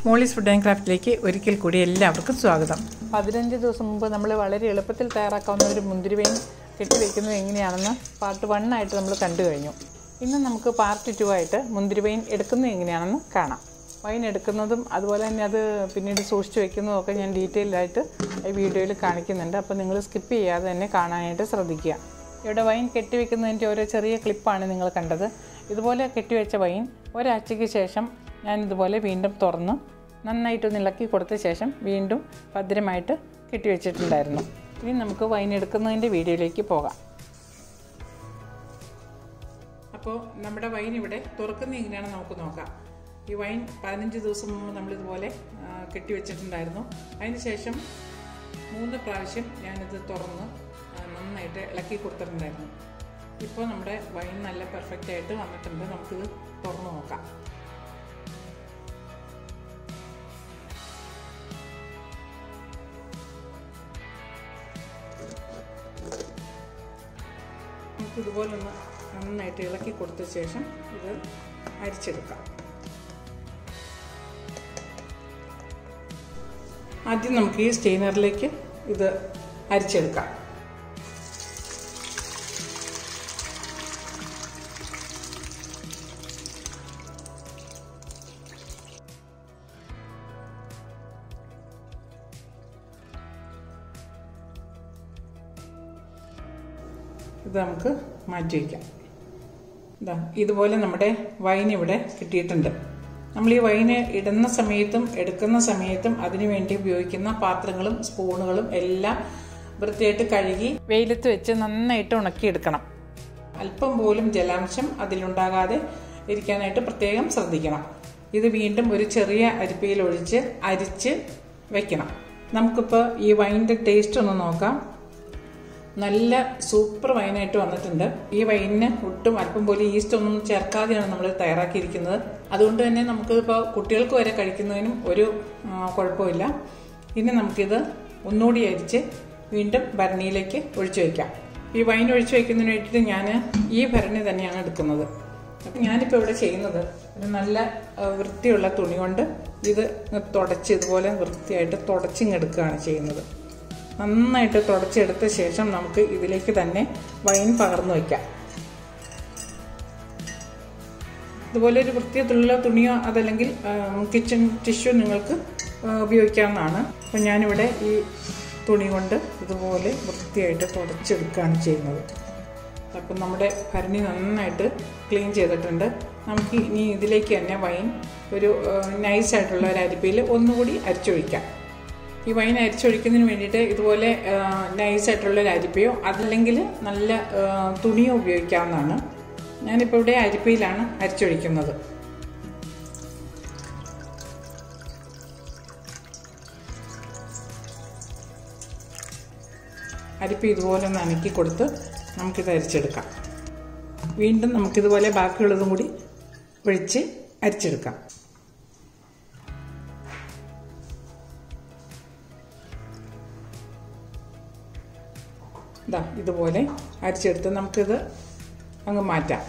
Molly's food and ക്രാഫ്റ്റിലേക്ക് ഒരിക്കൽ കൂടി എല്ലാവർക്കും സ്വാഗതം പതിനഞ്ച് ദിവസം മുമ്പ് നമ്മൾ വളരെ എളുപ്പത്തിൽ തയ്യാറാക്കാവുന്ന ഒരു മുന്തിരിവയും കെട്ടിവെക്കുന്നത് എങ്ങനെയാണെന്ന് പാർട്ട് വൺ ആയിട്ട് നമ്മൾ കണ്ടു കഴിഞ്ഞു ഇന്ന് നമുക്ക് പാർട്ട് ടു ആയിട്ട് മുന്തിരിവൈൻ എടുക്കുന്നത് എങ്ങനെയാണെന്ന് കാണാം വൈൻ എടുക്കുന്നതും അതുപോലെ തന്നെ അത് പിന്നീട് സൂക്ഷിച്ച് വെക്കുന്നതും ഒക്കെ ഞാൻ ഡീറ്റെയിൽ ആയിട്ട് ഈ വീഡിയോയിൽ കാണിക്കുന്നുണ്ട് അപ്പോൾ നിങ്ങൾ സ്കിപ്പ് ചെയ്യാതെ തന്നെ കാണാനായിട്ട് ശ്രദ്ധിക്കുക ഇവിടെ വൈൻ കെട്ടിവെക്കുന്നതിൻ്റെ ഓരോ ചെറിയ ക്ലിപ്പാണ് നിങ്ങൾ കണ്ടത് ഇതുപോലെ കെട്ടിവെച്ച വൈൻ ഒരാഴ്ചയ്ക്ക് ശേഷം ഞാൻ ഇതുപോലെ വീണ്ടും തുറന്ന് നന്നായിട്ടൊന്ന് ഇളക്കി കൊടുത്ത ശേഷം വീണ്ടും ഭദ്രമായിട്ട് കെട്ടിവെച്ചിട്ടുണ്ടായിരുന്നു ഇനി നമുക്ക് വൈൻ എടുക്കുന്നതിൻ്റെ വീഡിയോയിലേക്ക് പോകാം അപ്പോൾ നമ്മുടെ വൈൻ ഇവിടെ തുറക്കുന്ന എങ്ങനെയാണെന്ന് നമുക്ക് നോക്കാം ഈ വൈൻ പതിനഞ്ച് ദിവസം മുമ്പ് നമ്മളിതുപോലെ ആ, കെട്ടിവെച്ചിട്ടുണ്ടായിരുന്നു അതിനുശേഷം മൂന്ന് പ്രാവശ്യം ഞാനിത് തുറന്ന് ആ, നന്നായിട്ട് ഇളക്കി കൊടുത്തിട്ടുണ്ടായിരുന്നു ഇപ്പോൾ നമ്മുടെ വൈൻ നല്ല പെർഫെക്റ്റ് ആയിട്ട് വന്നിട്ടുണ്ട് നമുക്കിത് തുറന്ന് നോക്കാം നമുക്ക് ഇതുപോലെ ഒന്ന് നന്നായിട്ട് ഇളക്കി കൊടുത്ത ശേഷം ഇത് അരിച്ചെടുക്കാം ആദ്യം നമുക്ക് ഈ സ്റ്റെയിനറിലേക്ക് ഇത് അരിച്ചെടുക്കാം ഇത് നമുക്ക് മാറ്റി വയ്ക്കാം ഇതാ ഇതുപോലെ നമ്മുടെ വൈൻ ഇവിടെ കിട്ടിയിട്ടുണ്ട് നമ്മൾ ഈ വൈന് ഇടുന്ന സമയത്തും എടുക്കുന്ന സമയത്തും അതിനു വേണ്ടി ഉപയോഗിക്കുന്ന പാത്രങ്ങളും സ്പൂണുകളും എല്ലാം വൃത്തിയായിട്ട് കഴുകി വെയിലത്ത് വെച്ച് നന്നായിട്ട് ഉണക്കിയെടുക്കണം അല്പം പോലും ജലാംശം അതിലുണ്ടാകാതെ ഇരിക്കാനായിട്ട് പ്രത്യേകം ശ്രദ്ധിക്കണം ഇത് വീണ്ടും ഒരു ചെറിയ അരിപ്പയിൽ ഒഴിച്ച് അരിച്ച് വെക്കണം നമുക്കിപ്പോൾ ഈ വൈൻ്റെ ടേസ്റ്റ് ഒന്ന് നോക്കാം നല്ല സൂപ്പർ വൈനായിട്ട് വന്നിട്ടുണ്ട് ഈ വൈനിന് ഒട്ടും അല്പം പോലും ഈസ്റ്റ് ഒന്നും ചേർക്കാതെയാണ് നമ്മൾ തയ്യാറാക്കിയിരിക്കുന്നത് അതുകൊണ്ട് തന്നെ നമുക്ക് ഇപ്പോൾ കുട്ടികൾക്ക് വരെ കഴിക്കുന്നതിനും ഒരു ആ, കുഴപ്പമില്ല ഇനി നമുക്കിത് ഒന്നുകൂടി അരിച്ച് വീണ്ടും ഭരണിയിലേക്ക് ഒഴിച്ചു വയ്ക്കാം ഈ വൈൻ ഒഴിച്ചു വയ്ക്കുന്നതിന് വേണ്ടിയിട്ട് ഞാൻ ഈ ഭരണി തന്നെയാണ് എടുക്കുന്നത് അപ്പം ഞാനിപ്പോൾ ഇവിടെ ചെയ്യുന്നത് ഒരു നല്ല ആ, വൃത്തിയുള്ള തുണി കൊണ്ട് ഇത് തുടച്ച് ഇതുപോലെ വൃത്തിയായിട്ട് തുടച്ചിങ്ങെടുക്കുകയാണ് ചെയ്യുന്നത് നന്നായിട്ട് തുടച്ചെടുത്ത ശേഷം നമുക്ക് ഇതിലേക്ക് തന്നെ വൈൻ പകർന്നു വയ്ക്കാം ഇതുപോലെ ഒരു വൃത്തിയത്തുള്ള തുണിയോ അതല്ലെങ്കിൽ കിച്ചൺ ടിഷ്യൂ നിങ്ങൾക്ക് ആ, ഉപയോഗിക്കാവുന്നതാണ് അപ്പം ഞാനിവിടെ ഈ തുണി കൊണ്ട് ഇതുപോലെ വൃത്തിയായിട്ട് തുടച്ചെടുക്കുകയാണ് ചെയ്യുന്നത് അപ്പം നമ്മുടെ ഭരണി നന്നായിട്ട് ക്ലീൻ ചെയ്തിട്ടുണ്ട് നമുക്ക് ഇനി ഇതിലേക്ക് തന്നെ വൈൻ ഒരു നൈസായിട്ടുള്ള ഒരു അരിപ്പയിൽ ഒന്നുകൂടി അരിച്ചൊഴിക്കാം ഈ വൈൻ അരിച്ചൊഴിക്കുന്നതിന് വേണ്ടിയിട്ട് ഇതുപോലെ നൈസായിട്ടുള്ള ഒരു അരിപ്പയോ അതല്ലെങ്കിൽ നല്ല ആ, തുണിയോ ഉപയോഗിക്കാവുന്നതാണ് ഞാനിപ്പോൾ ഇവിടെ അരിപ്പയിലാണ് അരിച്ചൊഴിക്കുന്നത് അരിപ്പ ഇതുപോലെ ഒന്ന് അനക്കി കൊടുത്ത് നമുക്കിത് അരിച്ചെടുക്കാം വീണ്ടും നമുക്കിതുപോലെ ബാക്കിയുള്ളതും കൂടി ഒഴിച്ച് അരിച്ചെടുക്കാം ഇതാ ഇതുപോലെ അരിച്ചെടുത്ത് നമുക്കിത് അങ്ങ് മാറ്റാം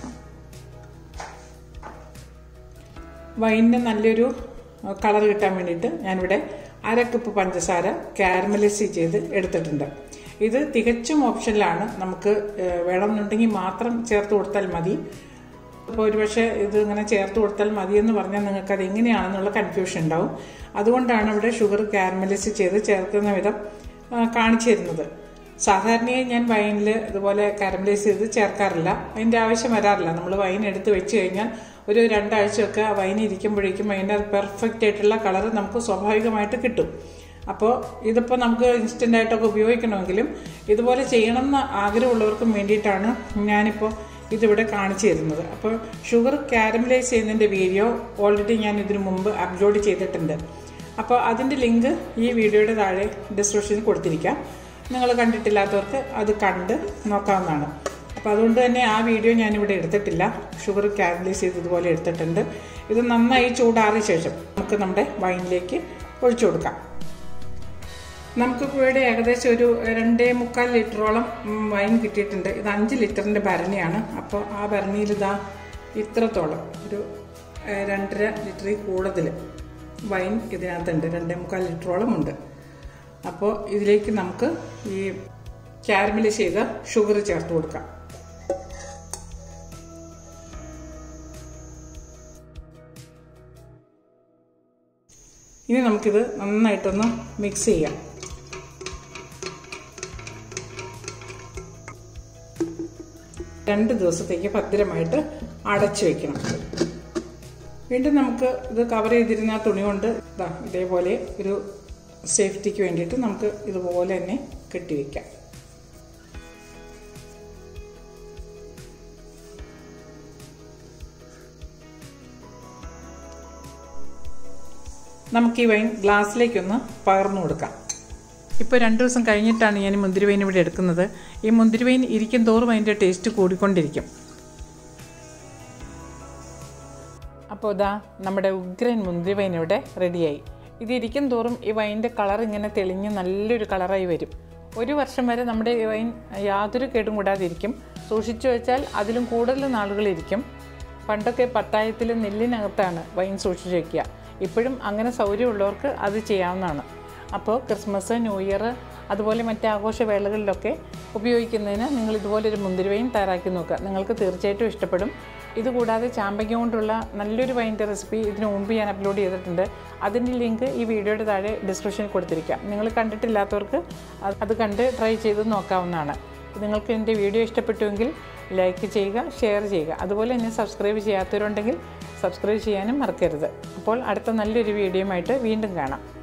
വൈനിന് നല്ലൊരു കളർ കിട്ടാൻ വേണ്ടിയിട്ട് ഞാനിവിടെ അര കപ്പ് പഞ്ചസാര കാരമലൈസ് ചെയ്ത് എടുത്തിട്ടുണ്ട് ഇത് തികച്ചും ഓപ്ഷനിലാണ് നമുക്ക് ഏഹ്, വേണമെന്നുണ്ടെങ്കിൽ മാത്രം ചേർത്ത് കൊടുത്താൽ മതി അപ്പോൾ ഒരുപക്ഷെ ഇത് ഇങ്ങനെ ചേർത്ത് കൊടുത്താൽ മതി എന്ന് പറഞ്ഞാൽ നിങ്ങൾക്ക് അത് എങ്ങനെയാണെന്നുള്ള കൺഫ്യൂഷൻ ഉണ്ടാവും അതുകൊണ്ടാണ് ഇവിടെ ഷുഗർ കാരമലൈസ് ചെയ്ത് ചേർക്കുന്ന വിധം ആ, കാണിച്ചു തരുന്നത് സാധാരണയായി ഞാൻ വൈനിൽ ഇതുപോലെ കാരമലൈസ് ചെയ്ത് ചേർക്കാറില്ല അതിൻ്റെ ആവശ്യം വരാറില്ല നമ്മൾ വൈൻ എടുത്ത് വെച്ച് കഴിഞ്ഞാൽ ഒരു രണ്ടാഴ്ചയൊക്കെ ആ വൈൻ ഇരിക്കുമ്പോഴേക്കും അതിൻ്റെ പെർഫെക്റ്റ് ആയിട്ടുള്ള കളർ നമുക്ക് സ്വാഭാവികമായിട്ട് കിട്ടും അപ്പോൾ ഇതിപ്പോൾ നമുക്ക് ഇൻസ്റ്റൻ്റ് ആയിട്ടൊക്കെ ഉപയോഗിക്കണമെങ്കിലും ഇതുപോലെ ചെയ്യണമെന്ന് ആഗ്രഹമുള്ളവർക്കും വേണ്ടിയിട്ടാണ് ഞാനിപ്പോൾ ഇതിവിടെ കാണിച്ചു തരുന്നത് അപ്പോൾ ഷുഗർ കാരമലൈസ് ചെയ്യുന്നതിൻ്റെ വീഡിയോ ഓൾറെഡി ഞാൻ ഇതിനു മുമ്പ് അപ്ലോഡ് ചെയ്തിട്ടുണ്ട് അപ്പോൾ അതിൻ്റെ ലിങ്ക് ഈ വീഡിയോയുടെ താഴെ ഡിസ്ക്രിപ്ഷനിൽ കൊടുത്തിരിക്കാം നിങ്ങൾ കണ്ടിട്ടില്ലാത്തവർക്ക് അത് കണ്ട് നോക്കാവുന്നതാണ് അപ്പോൾ അതുകൊണ്ട് തന്നെ ആ വീഡിയോ ഞാനിവിടെ എടുത്തിട്ടില്ല ഷുഗർ കാരമലൈസ് ചെയ്ത് ഇതുപോലെ എടുത്തിട്ടുണ്ട് ഇത് നന്നായി ചൂടാറിയ ശേഷം നമുക്ക് നമ്മുടെ വൈനിലേക്ക് ഒഴിച്ചു കൊടുക്കാം നമുക്കിപ്പോൾ ഇവിടെ ഏകദേശം ഒരു രണ്ടേ മുക്കാൽ ലിറ്ററോളം ഉം, വൈൻ കിട്ടിയിട്ടുണ്ട് ഇത് അഞ്ച് ലിറ്ററിൻ്റെ ഭരണിയാണ് അപ്പോൾ ആ ഭരണിയിൽ ഇതാ ഇത്രത്തോളം ഒരു ഏഹ്, രണ്ടര ലിറ്ററിൽ കൂടുതൽ വൈൻ ഇതിനകത്തുണ്ട് രണ്ടേ മുക്കാൽ ലിറ്ററോളം ഉണ്ട് അപ്പോൾ ഇതിലേക്ക് നമുക്ക് ഈ കാരമൽ ചെയ്ത ഷുഗർ ചേർത്ത് കൊടുക്കാം ഇനി നമുക്കിത് നന്നായിട്ടൊന്ന് മിക്സ് ചെയ്യാം രണ്ട് ദിവസത്തേക്ക് ഭദ്രമായിട്ട് അടച്ചു വെക്കണം വീണ്ടും നമുക്ക് ഇത് കവർ ചെയ്തിരുന്ന തുണി കൊണ്ട് ഇതാ ഇതേപോലെ ഒരു സേഫ്റ്റിക്ക് വേണ്ടിയിട്ട് നമുക്ക് ഇതുപോലെ തന്നെ കെട്ടിവെക്കാം നമുക്ക് ഈ വൈൻ ഗ്ലാസ്സിലേക്കൊന്ന് പകർന്നു കൊടുക്കാം ഇപ്പോൾ രണ്ട് ദിവസം കഴിഞ്ഞിട്ടാണ് ഞാൻ ഈ മുന്തിരി വൈൻ ഇവിടെ എടുക്കുന്നത് ഈ മുന്തിരി വൈൻ ഇരിക്കും തോറും അതിൻ്റെ ടേസ്റ്റ് കൂടിക്കൊണ്ടിരിക്കും അപ്പോൾ ഇതാ നമ്മുടെ ഉഗ്രൻ മുന്തിരി വൈൻ ഇവിടെ റെഡിയായി ഇത് ഇരിക്കും തോറും ഈ വൈൻ്റെ കളർ ഇങ്ങനെ തെളിഞ്ഞ് നല്ലൊരു കളറായി വരും ഒരു വർഷം വരെ നമ്മുടെ ഈ വൈൻ യാതൊരു കേടും കൂടാതെ ഇരിക്കും സൂക്ഷിച്ചു വെച്ചാൽ അതിലും കൂടുതൽ നാളുകളിരിക്കും പണ്ടൊക്കെ പത്തായത്തിൽ നെല്ലിനകത്താണ് വൈൻ സൂക്ഷിച്ച് വയ്ക്കുക ഇപ്പോഴും അങ്ങനെ സൗകര്യമുള്ളവർക്ക് അത് ചെയ്യാവുന്നതാണ് അപ്പോൾ ക്രിസ്മസ് ന്യൂ ഇയർ അതുപോലെ മറ്റ് ആഘോഷവേളകളിലൊക്കെ ഉപയോഗിക്കുന്നതിന് നിങ്ങൾ ഇതുപോലൊരു മുന്തിരി വൈൻ തയ്യാറാക്കി നോക്കുക നിങ്ങൾക്ക് തീർച്ചയായിട്ടും ഇഷ്ടപ്പെടും ഇതുകൂടാതെ ചാമ്പയ്ക്ക കൊണ്ടുള്ള നല്ലൊരു വൈൻ്റെ റെസിപ്പി ഇതിന് മുമ്പ് ഞാൻ അപ്ലോഡ് ചെയ്തിട്ടുണ്ട് അതിൻ്റെ ലിങ്ക് ഈ വീഡിയോയുടെ താഴെ ഡിസ്ക്രിപ്ഷനിൽ കൊടുത്തിരിക്കാം നിങ്ങൾ കണ്ടിട്ടില്ലാത്തവർക്ക് അത് കണ്ട് ട്രൈ ചെയ്ത് നോക്കാവുന്നതാണ് നിങ്ങൾക്ക് എൻ്റെ വീഡിയോ ഇഷ്ടപ്പെട്ടുവെങ്കിൽ ലൈക്ക് ചെയ്യുക ഷെയർ ചെയ്യുക അതുപോലെ തന്നെ സബ്സ്ക്രൈബ് ചെയ്യാത്തവരുണ്ടെങ്കിൽ സബ്സ്ക്രൈബ് ചെയ്യാനും മറക്കരുത് അപ്പോൾ അടുത്ത നല്ലൊരു വീഡിയോയുമായിട്ട് വീണ്ടും കാണാം